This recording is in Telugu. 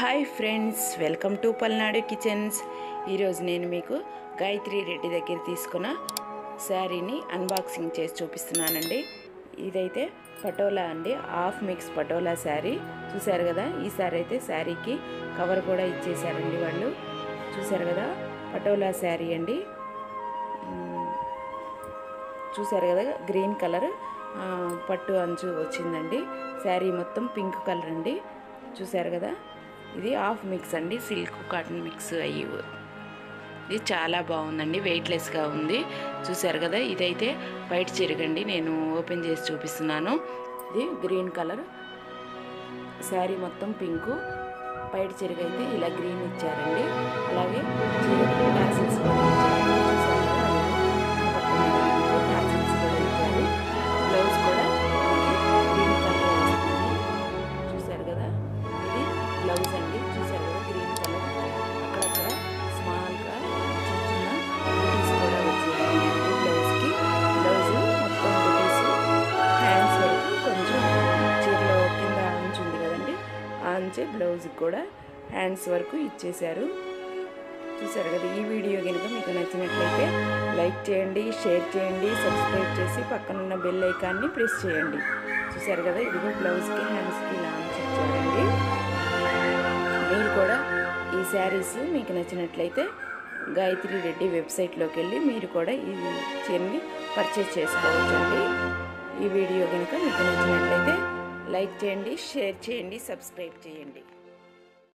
hi friends welcome to Palnadu kitchens ఈరోజు నేను మీకు గాయత్రి రెడ్డి దగ్గర తీసుకున్న శారీని అన్బాక్సింగ్ చేసి చూపిస్తున్నానండి ఇదైతే పటోలా అండి హాఫ్ మిక్స్ పటోలా శారీ చూశారు కదా ఈ శారీ అయితే శారీకి కవర్ కూడా ఇచ్చేసారండి వాళ్ళు చూశారు కదా పటోలా శారీ అండి మ్, చూశారు కదా గ్రీన్ కలర్ ఆ, పట్టు అంచు వచ్చిందండి శారీ మొత్తం పింక్ కలర్ అండి చూశారు కదా ఇది హాఫ్ మిక్స్ అండి సిల్క్ కాటన్ మిక్స్ అయ్యి ఇది చాలా బాగుందండి వెయిట్లెస్గా ఉంది చూశారు కదా ఇదైతే బయట చిరగండి నేను ఓపెన్ చేసి చూపిస్తున్నాను ఇది గ్రీన్ కలర్ శారీ మొత్తం పింకు బయట చిరగైతే ఇలా గ్రీన్ ఇచ్చారండి అలాగే చీరకు టాసిల్స్ కూడా ఇచ్చారు చూశారు కదా టాసిల్స్ కూడా ఇచ్చారు బ్లౌజ్ కూడా గ్రీన్ కలర్ వస్తుంది చూశారు కదా ఇది బ్లౌజ్ అండి చూశారు కదా గ్రీన్ కలర్ అక్కడక్కడ స్మాల్గా చిన్న చిన్న బుటీస్ కూడా వచ్చాయండి బ్లౌజ్కి బ్లౌజ్ మొత్తం బుటీస్ హ్యాండ్స్ వరకు కొంచెం చీరలో కింద అంచు ఉంది కదండి ఆ అంచే బ్లౌజ్కి కూడా హ్యాండ్స్ వరకు ఇచ్చేశారు చూసారు కదా ఈ వీడియో కనుక మీకు నచ్చినట్లయితే లైక్ చేయండి షేర్ చేయండి సబ్స్క్రైబ్ చేసి పక్కనున్న బెల్ ఐకాన్ని ప్రెస్ చేయండి చూసారు కదా ఇదిగో బ్లౌజ్కి హ్యాండ్స్కి లాంచ్ ఇచ్చారండి మీరు కూడా ఈ శారీస్ మీకు నచ్చినట్లయితే గాయత్రి రెడ్డి వెబ్సైట్లోకి వెళ్ళి మీరు కూడా ఈ చీరని పర్చేస్ చేసుకోవచ్చండి ఈ వీడియో కనుక మీకు నచ్చినట్లయితే లైక్ చేయండి షేర్ చేయండి సబ్స్క్రైబ్ చేయండి